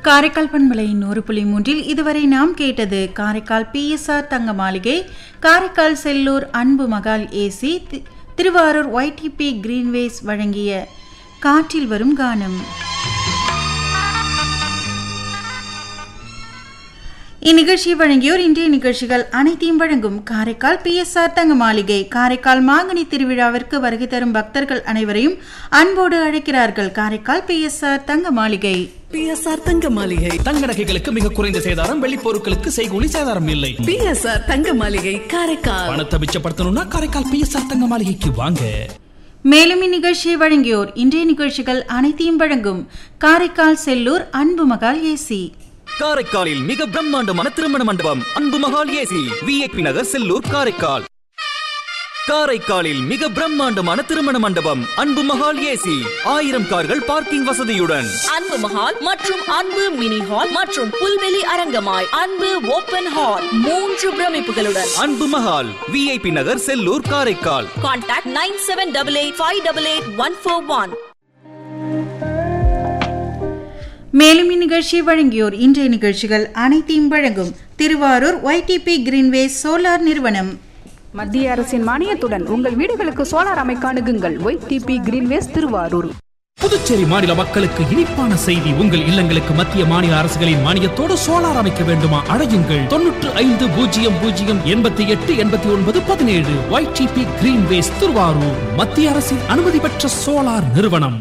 காரைக்கால் பண்பலை நூறு புள்ளி மூன்றில் இதுவரை நாம் கேட்டது காரைக்கால் பிஎஸ்ஆர் தங்க மாளிகை காரைக்கால் செல்லூர் அன்பு மகால் ஏசி தி- திருவாரூர் ஒய்டிபி கிரீன்வேஸ் வழங்கிய காற்றில் வரும் கானம் இந்நிகழ்ச்சியை வழங்கியோர் இன்றைய நிகழ்ச்சிகள் அனைத்தையும் வழங்கும் காரைக்கால் பிஎஸ்ஆர் தங்க மாளிகை காரைக்கால் மாங்கனி திருவிழாவிற்கு வருகை தரும் பக்தர்கள் அனைவரையும் அன்போடு அழைக்கிறார்கள் காரைக்கால் பிஎஸ்ஆர் தங்க மாளிகை பிஎஸ்ஆர் தங்க மாளிகை தங்க நகைகளுக்கு மிக குறைந்த சேதாரம் வெள்ளி பொருட்களுக்கு செய்கூலி சேதாரம் இல்லை பிஎஸ்ஆர் தங்க மாளிகை காரைக்கால் பணத்தை மிச்சப்படுத்தணும்னா காரைக்கால் பிஎஸ்ஆர் தங்க மாளிகைக்கு வாங்க மேலும் இந்நிகழ்ச்சியை வழங்கியோர் இன்றைய நிகழ்ச்சிகள் அனைத்தையும் வழங்கும் காரைக்கால் செல்லூர் அன்பு மகால் ஏசி காரைக்காலில் மிக பிரம்மாண்டமான திருமண மண்டபம் அன்பு மகால் ஏசி விஐபி நகர் செல்லூர் காரைக்கால் காரைக்காலில் மிக பிரம்மாண்டமான திருமண மண்டபம் அன்பு மகால் ஏசி ஆயிரம் கார்கள் பார்க்கிங் வசதியுடன் அன்பு மஹால் மற்றும் அன்பு மினி ஹால் மற்றும் புல்வெளி அரங்கமாய் அன்பு ஓபன் ஹால் மூன்று பிரமிப்புகளுடன் Anbu Mahal VIP Nagar Sellur Karaikal contact nine seven double eight five double eight one four one மேலும் இந்நிகழ்ச்சியை வழங்கியோர் இன்றைய நிகழ்ச்சிகள் அனைத்தையும் வழங்கும் திருவாரூர் ஒய்டிபி கிரீன்வேஸ் சோலார் நிறுவனம் மத்திய அரசின் மானியத்துடன் உங்கள் வீடுகளுக்கு சோலார் அமைக்க அணுகுங்கள் ஒய்டிபி கிரீன்வேஸ் திருவாரூர் புதுச்சேரி மாநில மக்களுக்கு இனிப்பான செய்தி உங்கள் இல்லங்களுக்கு மத்திய மாநில அரசுகளின் மானியத்தோடு சோலார் அமைக்க வேண்டுமா அழையுங்கள் தொன்னூற்று ஐந்து பூஜ்ஜியம் பூஜ்ஜியம் எண்பத்தி எட்டு எண்பத்தி ஒன்பது பதினேழு ஒய்டிபி கிரீன்வேஸ் திருவாரூர் மத்திய அரசின் அனுமதி பெற்ற சோலார் நிறுவனம்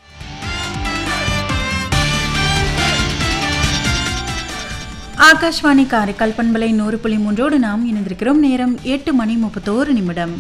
ஆகாஷ்வாணி காரைக்கால் பண்பலை நூறு புள்ளி மூன்றோடு நாம் இணைந்திருக்கிறோம் நேரம் எட்டு மணி முப்பத்தோரு நிமிடம்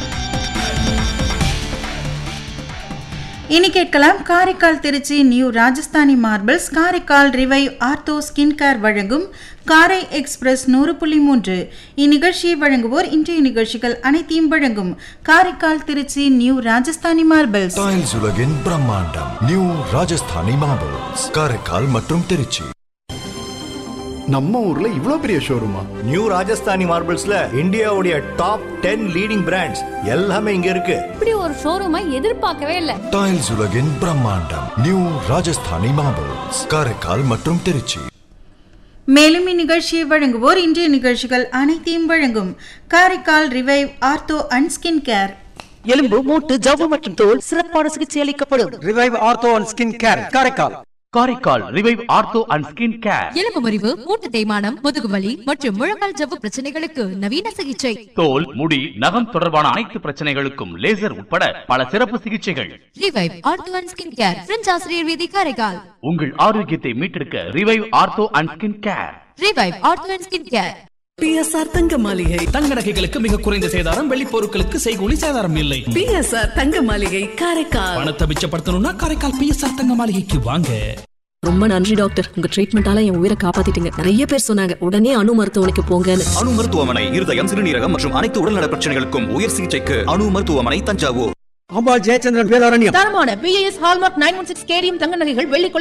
இனி கேட்கலாம் Karaikal Trichy new Rajasthani marbles Karaikal revive ortho skin care வழங்கும் காரை எக்ஸ்பிரஸ் நூறு புள்ளி மூன்று இந்நிகழ்ச்சியை வழங்குவோர் இன்றைய நிகழ்ச்சிகள் அனைத்தையும் வழங்கும் Karaikal Trichy new Rajasthani marbles tiles உலகின் பிரம்மாண்டம் நியூ ராஜஸ்தானி மார்பிள்ஸ் காரைக்கால் மற்றும் திருச்சி நம்ம ஊர்ல இவ்ளோ பெரிய ஷோரூமா நியூ ராஜஸ்தானி மார்பிள்ஸ்ல இந்தியாவுடைய டாப் டென் லீடிங் பிராண்ட்ஸ் எல்லாமே இங்க இருக்கு இப்படி ஒரு ஷோரூமை எதிர்பார்க்கவே இல்லை டைல்ஸ் உலகின் பிரம்மாண்டம் நியூ ராஜஸ்தானி மார்பிள்ஸ் காரைக்கால் மற்றும் திருச்சி மேலும் இந்நிகழ்ச்சியை வழங்குவோர் இன்றைய நிகழ்ச்சிகள் அனைத்தையும் வழங்கும் Karaikal revive ortho and skin care எலும்பு மூட்டு ஜவ்வு மற்றும் தோல் சிறப்பான சிகிச்சை அளிக்கப்படும் revive ortho and skin care Karaikal Karaikal revive ortho and skin care எலும்பு முறிவு மூட்டு தேய்மானம் முதுகு வலி மற்றும் முழங்கால் ஜவ்வு பிரச்சனைகளுக்கு நவீன சிகிச்சை தோல் முடி நகம் தொடர்பான அனைத்து பிரச்சனைகளுக்கும் லேசர் உட்பட பல சிறப்பு சிகிச்சைகள் revive ortho and skin care French ஆசிரியர் வீதி காரைக்கால் உங்கள் ஆரோக்கியத்தை மீட்டெடுக்க revive ortho and skin care revive ortho and skin care BSR தங்க மாளிகை தங்க நகைகளுக்கு மிக குறைந்த சேதாரம் வெள்ளி பொருட்களுக்கு செய்கூலி சேதாரம் இல்லை பிஎஸ்ஆர் தங்க மாளிகை காரைக்கால் பணத்தை மிச்சப்படுத்தணும்னா காரைக்கால் பிஎஸ்ஆர் தங்க மாளிகைக்கு வாங்க ரொம்ப நன்றி டாக்டர் உங்க ட்ரீட்மெண்டால என் உயிரை காப்பாத்திட்டீங்க நிறைய பேர் சொன்னாங்க உடனே அணு மருத்துவமனைக்கு போங்கன்னு அணு மருத்துவமனை இருதயம் சிறுநீரகம் மற்றும் அனைத்து உடல்நல பிரச்சனைகளுக்கும் உயர் சிகிச்சைக்கு அணு மருத்துவமனை தஞ்சாவூர் அம்பாள் ஜெயச்சந்திரன் வேதாரண்யம் தரமான BIS hallmark nine one six KDM தங்க நகைகள் வெள்ளி